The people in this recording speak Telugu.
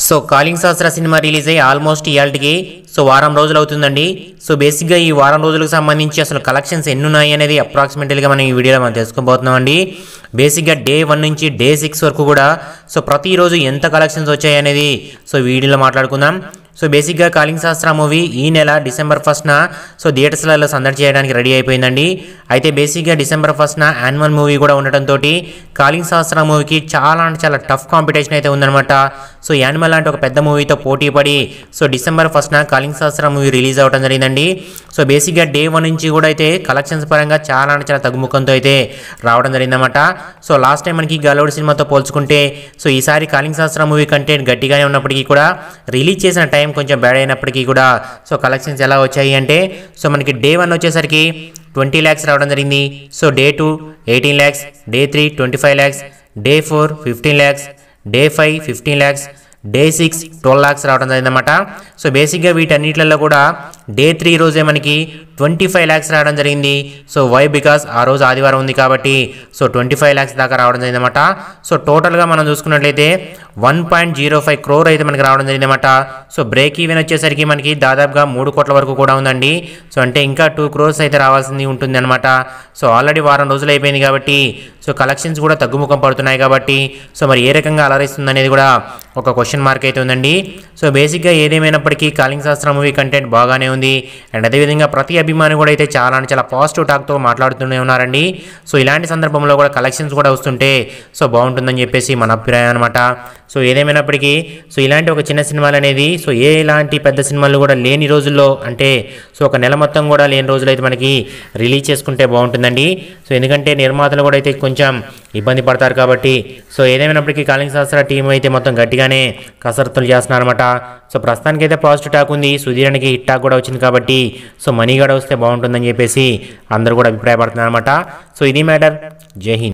so calling Sahasra cinema release అయ్యి ఆల్మోస్ట్ ఇయాల్టికి సో వారం రోజులు అవుతుందండి సో బేసిక్గా ఈ వారం రోజులకు సంబంధించి అసలు కలెక్షన్స్ ఎన్ని ఉన్నాయి అనేది అప్రాక్సిమేట్లీగా మనం ఈ వీడియోలో మనం తెలుసుకోబోతున్నాం అండి బేసిక్గా డే వన్ నుంచి డే సిక్స్ వరకు కూడా సో ప్రతిరోజు ఎంత కలెక్షన్స్ వచ్చాయి అనేది సో వీడియోలో మాట్లాడుకుందాం సో బేసిక్గా కాలింగ్ శాస్త్ర మూవీ ఈ నెల డిసెంబర్ ఫస్ట్న సో థియేటర్స్లలో సందడి చేయడానికి రెడీ అయిపోయిందండి అయితే బేసిక్గా డిసెంబర్ ఫస్ట్న యాన్యువల్ మూవీ కూడా ఉండటంతో కాలింగ్ శాస్త్ర మూవీకి చాలా అంటే చాలా టఫ్ కాంపిటీషన్ అయితే ఉందన్నమాట సో యానిమల్ లాంటి ఒక పెద్ద మూవీతో పోటీ పడి సో డిసెంబర్ ఫస్ట్న కాలింగ్ శాస్త్ర మూవీ రిలీజ్ అవ్వడం జరిగిందండి సో బేసిక్గా డే వన్ నుంచి కూడా అయితే కలెక్షన్స్ పరంగా చాలా అంటే చాలా తగ్గుముఖంతో అయితే రావడం జరిగిందన్నమాట సో లాస్ట్ టైం మనకి గలోడ్ సినిమాతో పోల్చుకుంటే సో ఈసారి కాలింగ్ శాస్త్ర మూవీ కంటెంట్ గట్టిగానే ఉన్నప్పటికీ కూడా రిలీజ్ చేసిన టైం కొంచెం బ్యాడ్ అయినప్పటికీ కూడా సో కలెక్షన్స్ ఎలా వచ్చాయి అంటే సో మనకి డే వన్ వచ్చేసరికి ట్వంటీ ల్యాక్స్ రావడం జరిగింది so day two eighteen lakhs day three twenty five lakhs day four fifteen lakhs day five fifteen lakhs day six twelve lakhs రావడం జరిగిందన్నమాట సో బేసిక్గా వీటన్నిటిలో కూడా డే త్రీ రోజే మనకి ట్వంటీ ఫైవ్ ల్యాక్స్ రావడం జరిగింది సో వై బికాస్ ఆ రోజు ఆదివారం ఉంది కాబట్టి సో ట్వంటీ ఫైవ్ ల్యాక్స్ దాకా రావడం జరిగిందన్నమాట సో టోటల్గా మనం చూసుకున్నట్లయితే one point zero five crore అయితే మనకి రావడం జరిగిందన్నమాట సో బ్రేక్ ఈవెన్ వచ్చేసరికి మనకి దాదాపుగా మూడు కోట్ల వరకు కూడా ఉందండి సో అంటే ఇంకా టూ క్రోర్స్ అయితే రావాల్సింది ఉంటుంది అనమాట సో ఆల్రెడీ వారం రోజులు అయిపోయింది కాబట్టి సో కలెక్షన్స్ కూడా తగ్గుముఖం పడుతున్నాయి కాబట్టి సో మరి ఏ రకంగా అలరిస్తుంది అనేది కూడా ఒక క్వశ్చన్ మార్క్ అయితే ఉందండి సో బేసిక్గా ఏదేమైనప్పటికీ కాలింగ్ శాస్త్ర మూవీ కంటెంట్ బాగానే ఉంది అండ్ అదేవిధంగా ప్రతి అభిమాని కూడా అయితే చాలా అంటే చాలా పాజిటివ్ టాక్తో మాట్లాడుతూనే ఉన్నారండి సో ఇలాంటి సందర్భంలో కూడా కలెక్షన్స్ కూడా వస్తుంటే సో బాగుంటుందని చెప్పేసి మన అభిప్రాయం అనమాట సో ఏదేమైనప్పటికీ సో ఇలాంటి ఒక చిన్న సినిమాలు అనేది సో ఏ ఇలాంటి పెద్ద సినిమాలు కూడా లేని రోజుల్లో అంటే సో ఒక నెల మొత్తం కూడా లేని రోజులు అయితే మనకి రిలీజ్ చేసుకుంటే బాగుంటుందండి సో ఎందుకంటే నిర్మాతలు కూడా అయితే కొంచెం ఇబ్బంది పడతారు కాబట్టి సో ఏదేమైనప్పటికీ కాలింగ్ శాస్త్ర టీం అయితే మొత్తం గట్టిగానే కసరత్తులు చేస్తున్నారన్నమాట సో ప్రస్తుతానికి అయితే పాజిటివ్ టాక్ ఉంది సుధీరానికి హిట్ టాక్ కూడా వచ్చింది కాబట్టి సో మనీ కూడా వస్తే బాగుంటుందని చెప్పేసి అందరూ కూడా అభిప్రాయపడుతున్నారు అనమాట సో ఇది మ్యాటర్ జై హింద్